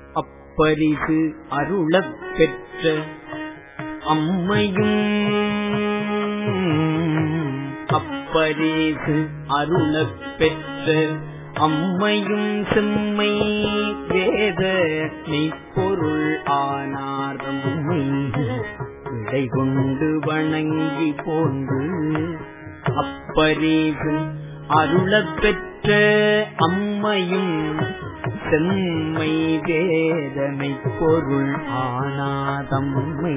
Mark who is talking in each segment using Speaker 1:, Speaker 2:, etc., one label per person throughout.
Speaker 1: அப்பரிசு அருளப் பெற்ற அம்மையும் அப்பரிசு அருளப் பெற்ற அம்மையும் செம்மை வேத மெய்ப்பொருள் ஆனாரம்மை இடை கொண்டு வணங்கி போன்று அப்பரிசு அருளப் பெற்ற அம்மையும் செம்மை வேதமை பொருள் ஆனாதம்மை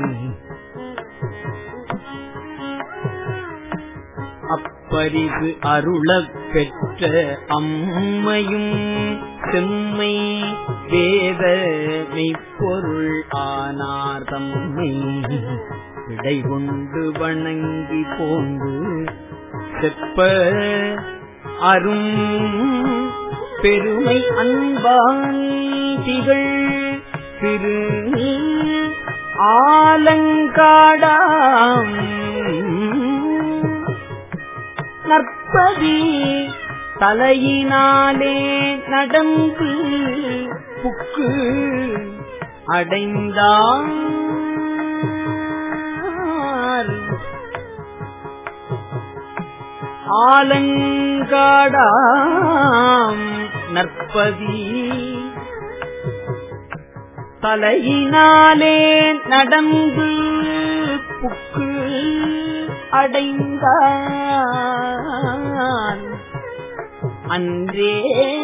Speaker 1: அப்பரிசு அருளப் பெற்ற அம்மையும் செம்மை வேதமை பொருள் ஆனார்தம்மை இடை கொண்டு வணங்கி போந்து செப்ப அரும் பெருமை அன்பான் திகழ் திரு ஆலங்காடாம் நற்பதி தலையினாலே நடந்து புக்கு அடைந்தார் ஆலங்காடாம் நற்பதி தலையினாலே நடந்து புக்கு அடைந்தான் அன்றே